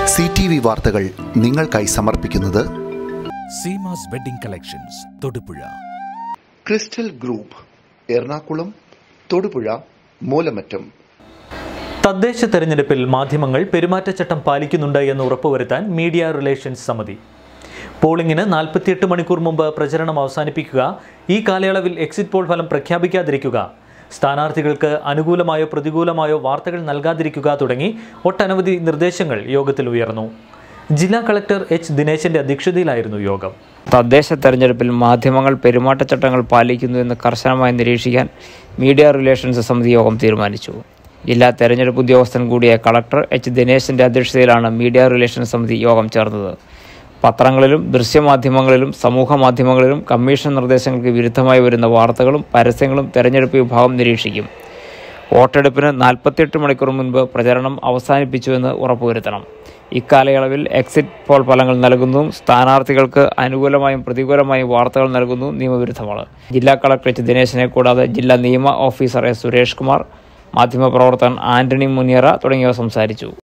C T V വാർത്തകൾ നിങ്ങൾക്കായി സമർപ്പിക്കുന്നത് Seemas wedding collections Thodupuzha crystal group Ernakulam Thodupuzha Moolamattom തദ്ദേശ തെരഞ്ഞെടുപ്പിൽ മാധ്യമങ്ങൾ പെരുമാറ്റച്ചട്ടം പാലിക്കുന്നുണ്ട് എന്ന് ഉറപ്പുവരുത്താൻ മീഡിയ റിലേഷൻസ് സമിതി പോളിംഗിന് നാൽപ്പത്തിയെട്ട് മണിക്കൂർ മുമ്പ് പ്രചരണം അവസാനിപ്പിക്കുക ഈ കാലയളവിൽ എക്സിറ്റ് പോൾ ഫലം പ്രഖ്യാപിക്കാതിരിക്കുക സ്ഥാനാർത്ഥികൾക്ക് അനുകൂലമായോ പ്രതികൂലമായോ വാർത്തകൾ നൽകാതിരിക്കുക തുടങ്ങി ഒട്ടനവധി നിർദ്ദേശങ്ങൾ യോഗത്തിൽ ഉയർന്നു ജില്ലാ കളക്ടർ എച്ച് ദിനേശന്റെ അധ്യക്ഷതയിലായിരുന്നു യോഗം തദ്ദേശ തെരഞ്ഞെടുപ്പിൽ മാധ്യമങ്ങൾ പെരുമാറ്റച്ചട്ടങ്ങൾ പാലിക്കുന്നു എന്ന് കർശനമായി നിരീക്ഷിക്കാൻ മീഡിയ റിലേഷൻസ് സമിതി യോഗം തീരുമാനിച്ചു ജില്ലാ തെരഞ്ഞെടുപ്പ് ഉദ്യോഗസ്ഥൻ കൂടിയ കളക്ടർ എച്ച് ദിനേശിന്റെ അധ്യക്ഷതയിലാണ് മീഡിയ റിലേഷൻസ് സമിതി യോഗം ചേർന്നത് പത്രങ്ങളിലും ദൃശ്യമാധ്യമങ്ങളിലും സമൂഹ മാധ്യമങ്ങളിലും കമ്മീഷൻ നിർദ്ദേശങ്ങൾക്ക് വിരുദ്ധമായി വരുന്ന വാർത്തകളും പരസ്യങ്ങളും തെരഞ്ഞെടുപ്പ് വിഭാഗം നിരീക്ഷിക്കും വോട്ടെടുപ്പിന് നാൽപ്പത്തിയെട്ട് മണിക്കൂർ മുൻപ് പ്രചരണം അവസാനിപ്പിച്ചുവെന്ന് ഉറപ്പുവരുത്തണം ഇക്കാലയളവിൽ എക്സിറ്റ് പോൾ ഫലങ്ങൾ നൽകുന്നതും സ്ഥാനാർത്ഥികൾക്ക് അനുകൂലമായും പ്രതികൂലമായും വാർത്തകൾ നൽകുന്നതും നിയമവിരുദ്ധമാണ് ജില്ലാ കളക്ടർ എച്ച് ദിനേശിനെ കൂടാതെ ജില്ലാ നിയമ ഓഫീസർ എസ് സുരേഷ് കുമാർ മാധ്യമപ്രവർത്തകൻ ആന്റണി മുനിയറ തുടങ്ങിയവർ സംസാരിച്ചു